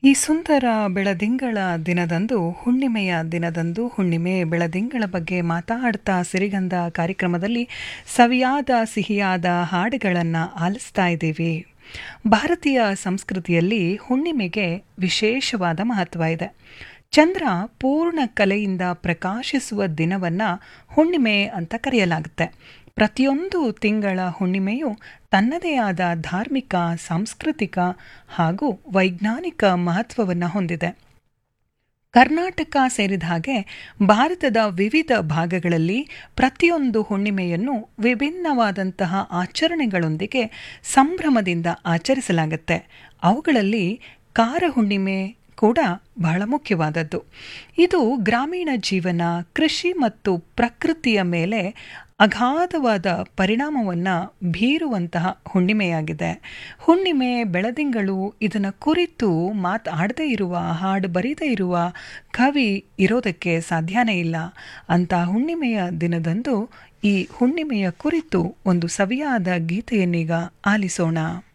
ಈ ಸುಂದರ ಬೆಳದಿಂಗಳ ದಿನದಂದು ಹುಣ್ಣಿಮೆಯ ದಿನದಂದು ಹುಣ್ಣಿಮೆ ಬೆಳದಿಂಗಳ ಬಗ್ಗೆ ಮಾತಾಡ್ತಾ ಸಿರಿಗಂಧ ಕಾರ್ಯಕ್ರಮದಲ್ಲಿ ಸವಿಯಾದ ಸಿಹಿಯಾದ ಹಾಡುಗಳನ್ನು ಆಲಿಸ್ತಾ ಇದ್ದೀವಿ ಭಾರತೀಯ ಸಂಸ್ಕೃತಿಯಲ್ಲಿ ಹುಣ್ಣಿಮೆಗೆ ವಿಶೇಷವಾದ ಮಹತ್ವ ಇದೆ ಚಂದ್ರ ಪೂರ್ಣ ಕಲೆಯಿಂದ ಪ್ರಕಾಶಿಸುವ ದಿನವನ್ನು ಹುಣ್ಣಿಮೆ ಅಂತ ಕರೆಯಲಾಗುತ್ತೆ ಪ್ರತಿಯೊಂದು ತಿಂಗಳ ಹುಣ್ಣಿಮೆಯು ತನ್ನದೇ ಆದ ಧಾರ್ಮಿಕ ಸಾಂಸ್ಕೃತಿಕ ಹಾಗೂ ವೈಜ್ಞಾನಿಕ ಮಹತ್ವವನ್ನು ಹೊಂದಿದೆ ಕರ್ನಾಟಕ ಸೇರಿದ ಹಾಗೆ ಭಾರತದ ವಿವಿಧ ಭಾಗಗಳಲ್ಲಿ ಪ್ರತಿಯೊಂದು ಹುಣ್ಣಿಮೆಯನ್ನು ವಿಭಿನ್ನವಾದಂತಹ ಆಚರಣೆಗಳೊಂದಿಗೆ ಸಂಭ್ರಮದಿಂದ ಆಚರಿಸಲಾಗುತ್ತೆ ಅವುಗಳಲ್ಲಿ ಕಾರ ಹುಣ್ಣಿಮೆ ಕೂಡ ಬಹಳ ಮುಖ್ಯವಾದದ್ದು ಇದು ಗ್ರಾಮೀಣ ಜೀವನ ಕೃಷಿ ಮತ್ತು ಪ್ರಕೃತಿಯ ಮೇಲೆ ಅಗಾಧವಾದ ಪರಿಣಾಮವನ್ನು ಬೀರುವಂತಹ ಹುಣ್ಣಿಮೆಯಾಗಿದೆ ಹುಣ್ಣಿಮೆ ಬೆಳದಿಂಗಳು ಇದನ್ನು ಕುರಿತು ಮಾತಾಡದೇ ಇರುವ ಹಾಡು ಬರೀದೇ ಇರುವ ಕವಿ ಇರೋದಕ್ಕೆ ಸಾಧ್ಯನೇ ಇಲ್ಲ ಅಂತ ಹುಣ್ಣಿಮೆಯ ದಿನದಂದು ಈ ಹುಣ್ಣಿಮೆಯ ಕುರಿತು ಒಂದು ಸವಿಯಾದ ಗೀತೆಯನ್ನೀಗ ಆಲಿಸೋಣ